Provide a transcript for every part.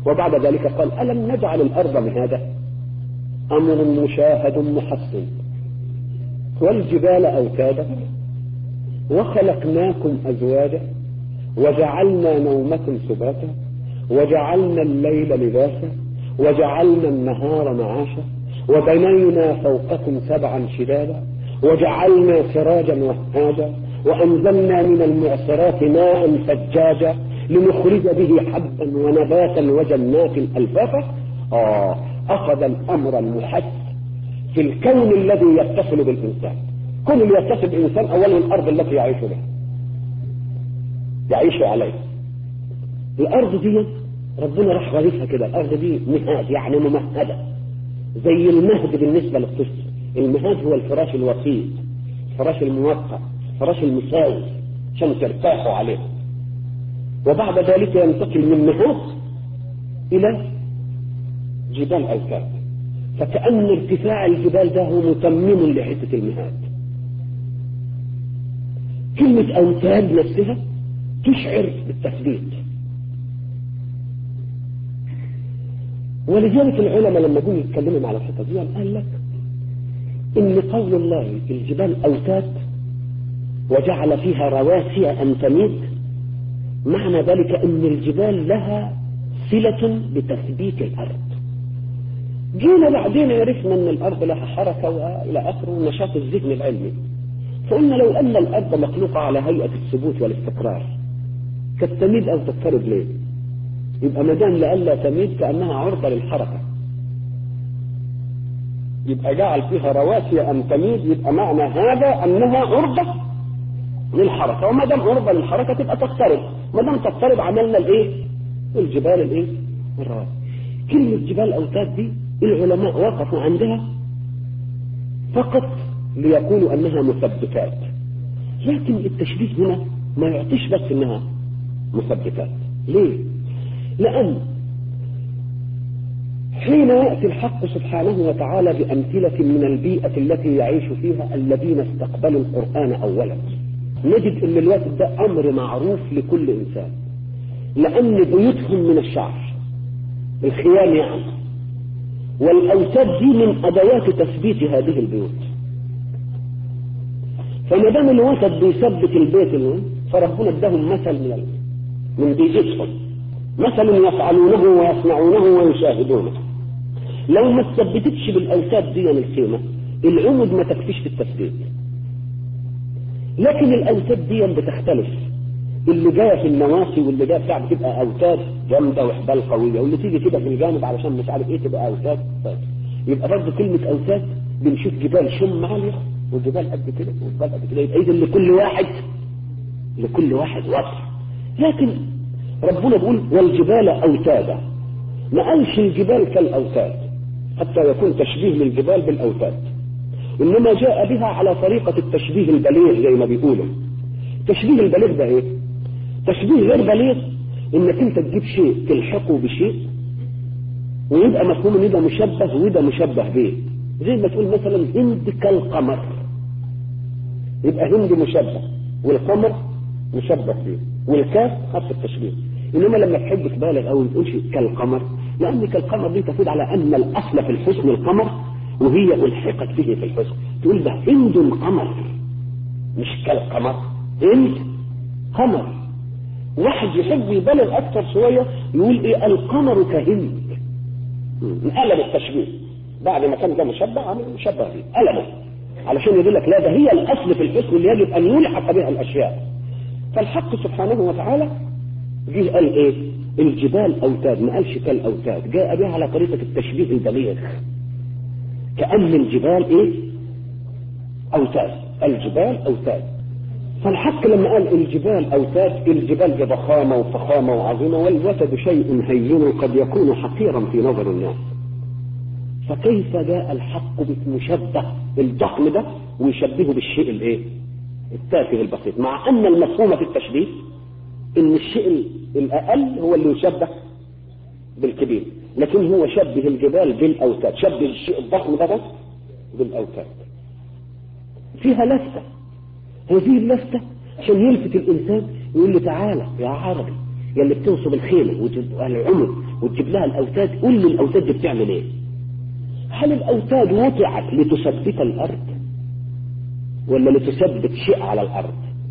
وبعد ذلك قال ألم نجعل الأرض مهادا أمر مشاهد محسن والجبال أوتادا وخلقناكم أزواجا وجعلنا نومكم سباتا وجعلنا الليل لباسا وجعلنا النهار معاشا وبنينا فوقكم سبعا شدادا وجعلنا سراجا وهاجا وأنزلنا من المعصرات ماء ثجاجا لنخرج به حبا ونباتا وجنات ألفافا آه أخذ الأمر المحس في الكون الذي يتصل بالإنسان كل اللي يتصل بالإنسان أولا الأرض التي يعيش بها يعيش عليها الأرض دي ربنا راح غريفها كده الأرض دي مهاد يعني ممهدة زي المهد بالنسبة للطفل المهاد هو الفراش الوسيط الفراش الموقع الفراش المساوي عشان ترتاحوا عليه وبعد ذلك ينتقل من مهاد إلى جبال أوتاد فكأن ارتفاع الجبال ده هو متمم لحتة المهاد كلمة أوتاد نفسها تشعر بالتثبيت ولذلك العلماء لما جم يتكلموا على الحته دي قال لك ان قول الله الجبال اوتاد وجعل فيها رواسي ان تميد معنى ذلك ان الجبال لها صله بتثبيت الارض جينا بعدين عرفنا ان الارض لها حركه والى اخره ونشاط الذهن العلمي فقلنا لو ان الارض مخلوقه على هيئه الثبوت والاستقرار كانت تميد او تضطرب ليه؟ يبقى ما دام لئلا تميد كانها عرضه للحركه يبقى جعل فيها رواسي ان تميد يبقى معنى هذا انها عرضه للحركه وما دام عرضه للحركه تبقى تضطرب ما دام تضطرب عملنا الايه؟ الجبال الايه؟ الرواسي كلمه جبال اوتاد دي العلماء وقفوا عندها فقط ليقولوا انها مثبتات لكن التشبيه هنا ما يعطيش بس انها مثبتات ليه لان حين ياتي الحق سبحانه وتعالى بامثله من البيئه التي يعيش فيها الذين استقبلوا القران اولا نجد ان الوقت ده امر معروف لكل انسان لان بيوتهم من الشعر الخيام يعني والاوتاد دي من ادوات تثبيت هذه البيوت فما دام الوسط بيثبت البيت فربنا اداهم مثل من من بيئتهم مثل يفعلونه ويصنعونه ويشاهدونه لو ما تثبتتش بالاوتاد دي الخيمه العمد ما تكفيش في التثبيت لكن الاوتاد دي بتختلف اللي جايه في النواسي واللي جايه بتاع بتبقى اوتاد جامده وحبال قويه واللي تيجي كده في الجانب علشان مش عارف ايه تبقى اوتاد طيب يبقى برضه كلمه اوتاد بنشوف جبال شم عاليه وجبال قد كده وجبال قد كده يبقى اذا لكل واحد لكل واحد وصف لكن ربنا بيقول والجبال اوتادا ما قالش الجبال كالاوتاد حتى يكون تشبيه للجبال بالاوتاد انما جاء بها على طريقه التشبيه البليغ زي ما بيقولوا تشبيه البليغ ده ايه تشبيه غير بليغ انك انت تجيب شيء تلحقه بشيء ويبقى مفهوم ان يبقى مشبه ويبقى مشبه به زي ما تقول مثلا هند كالقمر يبقى هند مشبه والقمر مشبه به والكاف خط التشبيه انما لما تحب تبالغ او تقولش كالقمر لان كالقمر دي تفيد على ان الاصل في الحسن القمر وهي الحقت به في الحسن تقول ده هند قمر مش كالقمر هند قمر واحد يحب يبالغ اكثر شويه يقول ايه القمر كهند انقلب التشبيه بعد ما كان ده مشبه عمل مشبه به قلبه علشان يقول لك لا ده هي الاصل في الحسن اللي يجب ان يلحق بها الاشياء فالحق سبحانه وتعالى جه قال ايه الجبال اوتاد ما قالش كالاوتاد جاء بها على طريقه التشبيه البليغ كان الجبال ايه اوتاد الجبال اوتاد فالحق لما قال الجبال اوتاد الجبال بضخامه وفخامه وعظيمه والوتد شيء هين قد يكون حقيرا في نظر الناس فكيف جاء الحق بمشبه الضخم ده ويشبهه بالشيء الايه التافه البسيط مع ان المفهوم في التشبيه ان الشيء الاقل هو اللي يشبه بالكبير لكن هو شبه الجبال بالاوتاد شبه الشيء الضخم ده بالاوتاد فيها لفته هذه اللفته عشان يلفت الانسان يقول له تعالى يا عربي يا اللي بتنصب الخيمه والعمد وتجيب لها الاوتاد قول لي الاوتاد دي بتعمل ايه هل الاوتاد وضعت لتثبت الارض ولا لتثبت شيء على الارض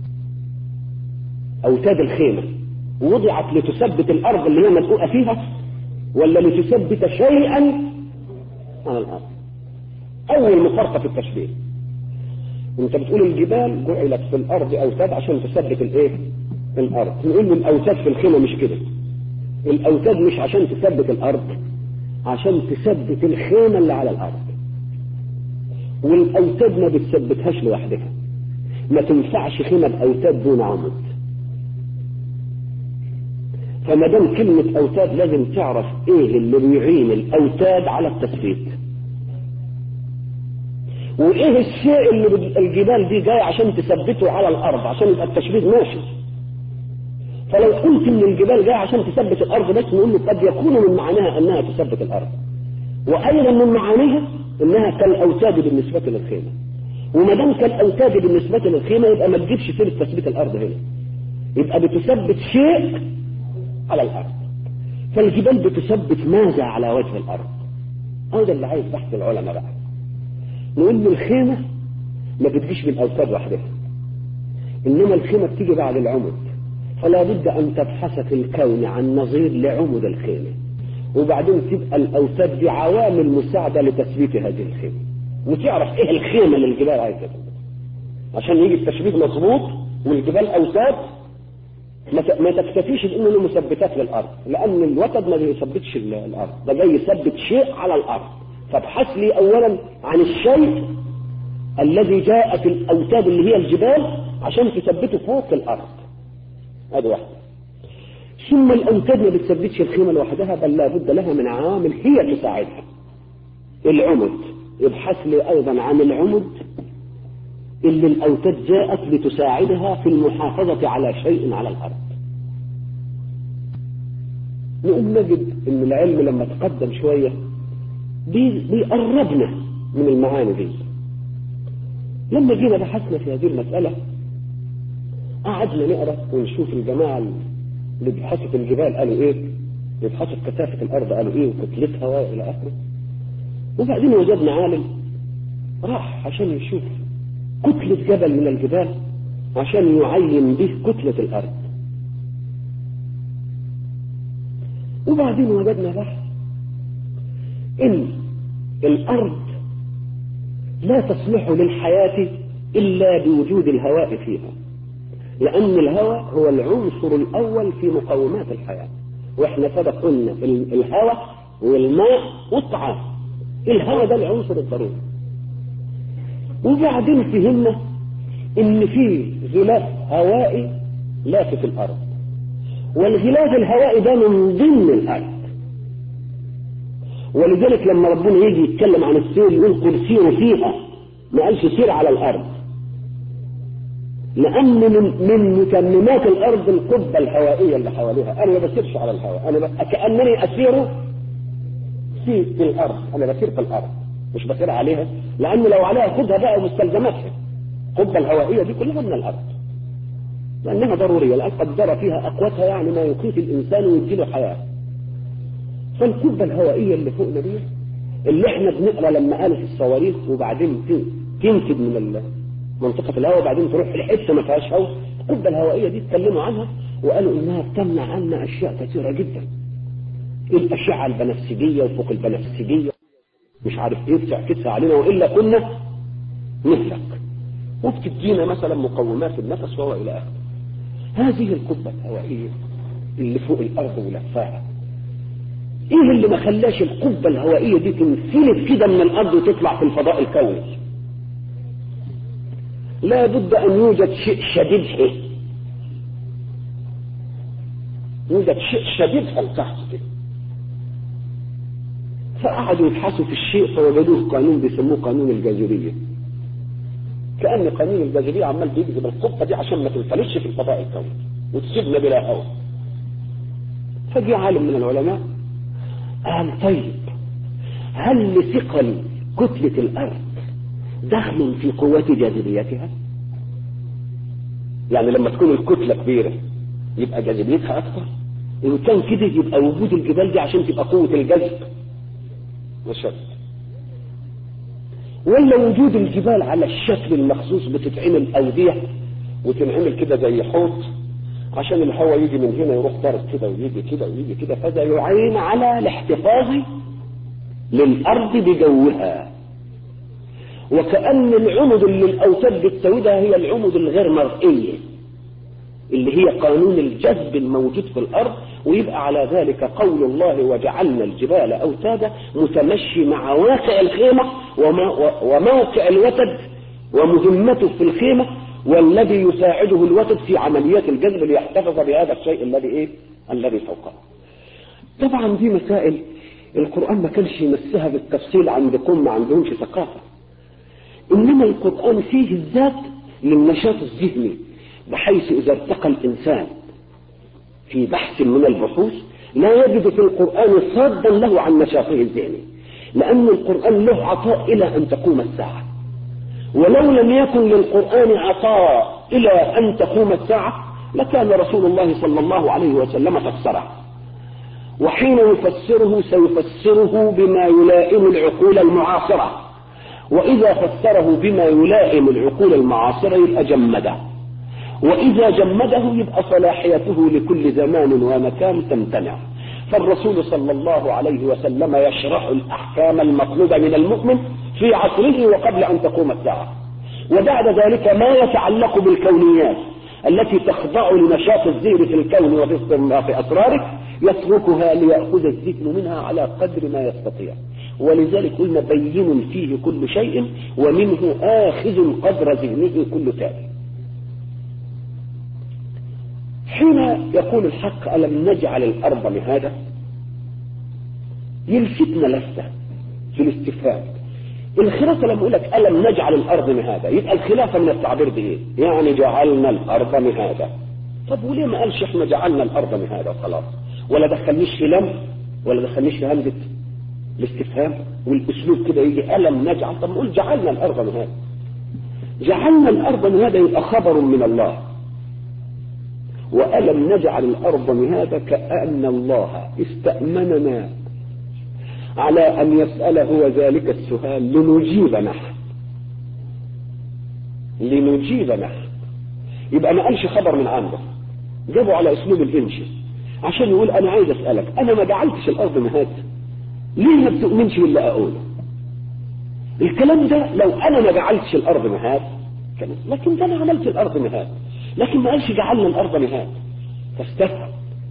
اوتاد الخيمه وضعت لتثبت الارض اللي هي مدقوقه فيها ولا لتثبت شيئا على الارض اول مفارقه في التشبيه انت بتقول الجبال جعلت في الارض اوتاد عشان تثبت الايه الارض نقول الاوتاد في الخيمه مش كده الاوتاد مش عشان تثبت الارض عشان تثبت الخيمه اللي على الارض والاوتاد ما بتثبتهاش لوحدها ما تنفعش خيمه باوتاد دون عمود فما دام كلمه اوتاد لازم تعرف ايه اللي بيعين الاوتاد على التثبيت وايه الشيء اللي الجبال دي جايه عشان تثبته على الارض عشان يبقى التشبيه ماشي فلو قلت ان الجبال جايه عشان تثبت الارض بس نقول له قد يكون من معناها انها تثبت الارض وايضا من معانيها انها كالاوتاد بالنسبه للخيمه وما دام كالاوتاد بالنسبه للخيمه يبقى ما تجيبش سيره تثبيت الارض هنا يبقى بتثبت شيء على الارض فالجبال بتثبت ماذا على وجه الارض هذا اللي عايز بحث العلماء بقى نقول له الخيمه ما بتجيش بالاوتاد وحدها انما الخيمه بتيجي بعد العمد فلا بد أن تبحث في الكون عن نظير لعمد الخيمة وبعدين تبقى الأوتاد دي عوامل مساعدة لتثبيت هذه الخيمة وتعرف إيه الخيمة اللي الجبال عايزة عشان يجي التشبيه مظبوط والجبال أوتاد ما تكتفيش بأنه مثبتات للأرض لأن الوتد ما بيثبتش الأرض ده جاي يثبت شيء على الأرض فابحث لي أولا عن الشيء الذي جاء في الأوتاد اللي هي الجبال عشان تثبته فوق الأرض هذه واحدة ثم الأوتاد ما بتثبتش الخيمة لوحدها بل لابد لها من عوامل هي تساعدها العمد ابحث لي أيضا عن العمد اللي الأوتاد جاءت لتساعدها في المحافظة على شيء على الأرض نقوم نجد ان العلم لما تقدم شوية بيقربنا من المعاني دي لما جينا بحثنا في هذه المسألة قعدنا نقرا ونشوف الجماعه اللي بيبحثوا في الجبال قالوا ايه بيبحثوا في كثافه الارض قالوا ايه وكتلتها والى اخره وبعدين وجدنا عالم راح عشان يشوف كتلة جبل من الجبال عشان يعين به كتلة الأرض وبعدين وجدنا بحث إن الأرض لا تصلح للحياة إلا بوجود الهواء فيها لأن الهواء هو العنصر الأول في مقومات الحياة وإحنا سبق قلنا الهواء والماء والطعام الهواء ده العنصر الضروري وبعدين فهمنا إن في غلاف هوائي لافت الأرض والغلاف الهوائي ده من ضمن الأرض ولذلك لما ربنا يجي يتكلم عن السير يقول قل سيروا فيها ما قالش سير على الأرض لأن من من مكممات الأرض القبة الهوائية اللي حواليها أنا ما بسيرش على الهواء أنا ب... كأنني أسير في في الأرض أنا بسير في الأرض مش بسير عليها لأن لو عليها خدها بقى مستلزماتها القبة الهوائية دي كلها من الأرض لأنها ضرورية لأن قدر فيها أقوتها يعني ما يقيت الإنسان ويديله حياة فالقبة الهوائية اللي فوقنا دي اللي احنا بنقرا لما قالوا في الصواريخ وبعدين تنفد من الله منطقة الهواء وبعدين تروح في الحتة ما فيهاش هواء القبة الهوائية دي اتكلموا عنها وقالوا انها بتمنع عنا اشياء كثيرة جدا الاشعة البنفسجية وفوق البنفسجية مش عارف ايه بتعكسها علينا والا كنا نهلك وبتدينا مثلا مقومات النفس وهو الى اخره هذه القبة الهوائية اللي فوق الارض ولفاها ايه اللي ما خلاش القبة الهوائية دي تنفلت كده من الارض وتطلع في الفضاء الكوني لا بد أن يوجد شيء شديدها يوجد شيء شديدها لتحت كده فقعدوا يبحثوا في الشيء فوجدوه قانون بيسموه قانون الجاذبية كأن قانون الجاذبية عمال بيجذب القبة دي عشان ما تنفلتش في الفضاء الكوني وتسيبنا بلا هواء فجاء عالم من العلماء قال طيب هل لثقل كتلة الأرض دخل في قوة جاذبيتها يعني لما تكون الكتلة كبيرة يبقى جاذبيتها أكثر إن كان كده يبقى وجود الجبال دي عشان تبقى قوة الجذب وشد ولا وجود الجبال على الشكل المخصوص بتتعمل أودية وتنعمل كده زي حوض عشان الهواء يجي من هنا يروح ضارب كده ويجي كده ويجي كده فده يعين على الاحتفاظ للأرض بجوها وكأن العمد اللي الأوتاد بتسودها هي العمد الغير مرئية اللي هي قانون الجذب الموجود في الأرض ويبقى على ذلك قول الله وجعلنا الجبال أوتادا متمشي مع واقع الخيمة وموقع الوتد ومهمته في الخيمة والذي يساعده الوتد في عمليات الجذب ليحتفظ بهذا الشيء الذي ايه الذي فوقه طبعا دي مسائل القرآن ما كانش يمسها بالتفصيل عندكم ما عندهمش ثقافة إنما القرآن فيه الذات للنشاط الذهني بحيث إذا ارتقى الإنسان في بحث من البحوث لا يجد في القرآن صادا له عن نشاطه الذهني لأن القرآن له عطاء إلى أن تقوم الساعة ولو لم يكن للقرآن عطاء إلى أن تقوم الساعة لكان رسول الله صلى الله عليه وسلم فسره وحين يفسره سيفسره بما يلائم العقول المعاصرة وإذا فسره بما يلائم العقول المعاصرة يبقى جمده وإذا جمده يبقى صلاحيته لكل زمان ومكان تمتنع فالرسول صلى الله عليه وسلم يشرح الأحكام المطلوبة من المؤمن في عصره وقبل أن تقوم الساعة وبعد ذلك ما يتعلق بالكونيات التي تخضع لنشاط الذهن في الكون وفي أسراره يتركها ليأخذ الذهن منها على قدر ما يستطيع ولذلك قلنا بين فيه كل شيء ومنه آخذ قدر ذهنه كل تالي حين يقول الحق ألم نجعل الأرض مهادا يلفتنا لفته في الاستفهام الخلافة لما يقول لك ألم نجعل الأرض مهادا يبقى الخلافة من التعبير بإيه؟ يعني جعلنا الأرض مهادا طب وليه ما قالش احنا جعلنا الأرض مهادا خلاص ولا دخلنيش في لم ولا دخلنيش في همزة الاستفهام والأسلوب كده يجي ألم نجعل طب نقول جعلنا الأرض مهادا جعلنا الأرض مهادا يبقى خبر من الله وألم نجعل الأرض مهادا كأن الله استأمننا على أن يسأل هو ذلك السؤال لنجيب نحن لنجيب نحن يبقى ما قالش خبر من عنده جابوا على أسلوب الإنشي عشان يقول أنا عايز أسألك أنا ما جعلتش الأرض مهاد ليه ما بتؤمنش باللي أقوله الكلام ده لو أنا ما جعلتش الأرض مهاد لكن ده أنا عملت الأرض مهاد لكن ما قالش جعلنا الأرض مهاد فاستفهم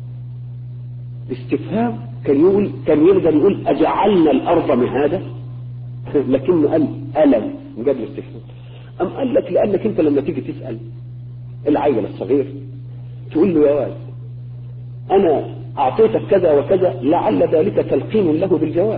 استفهام كان يقول كان يقدر يقول أجعلنا الأرض مهادا لكنه قال ألم جاب الاستفهام أم قال لك لأنك أنت لما تيجي تسأل العيل الصغير تقول له يا واد أنا أعطيتك كذا وكذا لعل ذلك تلقين له بالجواب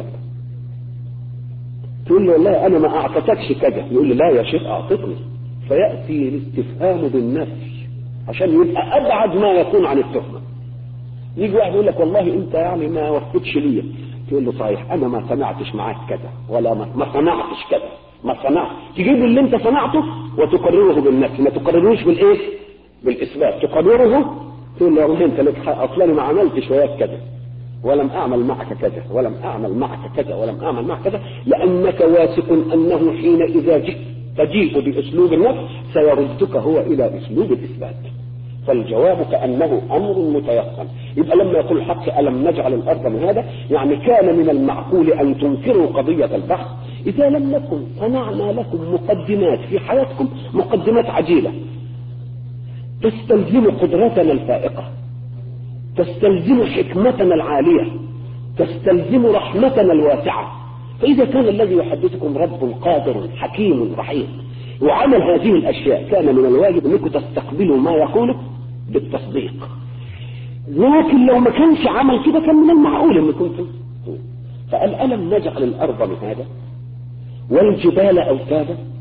تقول له والله أنا ما أعطتكش كذا يقول لي لا يا شيخ أعطتني فيأتي الاستفهام بالنفي عشان يبقى أبعد ما يكون عن التهمة يجي واحد يقول لك والله أنت يعني ما وفقتش ليا تقول له صحيح أنا ما صنعتش معاك كذا ولا ما, ما صنعتش كذا ما صنعت تجيب اللي أنت صنعته وتقرره بالنفي ما تقرروش بالإيه؟ بالإثبات تقرره تقول له والله أنت لك حق أصلا ما عملتش وياك كذا ولم أعمل معك كذا ولم أعمل معك كذا ولم أعمل معك كذا لأنك واثق أنه حين إذا جئت تجيء بأسلوب النفس سيردك هو إلى أسلوب الإثبات فالجواب كأنه أمر متيقن يبقى لما يقول الحق ألم نجعل الأرض مهادا يعني كان من المعقول أن تنكروا قضية البحث إذا لم نكن صنعنا لكم مقدمات في حياتكم مقدمات عجيبة تستلزم قدرتنا الفائقة تستلزم حكمتنا العالية تستلزم رحمتنا الواسعة فإذا كان الذي يحدثكم رب قادر حكيم رحيم وعمل هذه الأشياء كان من الواجب أنكم تستقبلوا ما يقوله بالتصديق لكن لو ما كانش عمل كده كان من المعقول أن كنتم فقال ألم نجعل الأرض مهادا والجبال أوتادا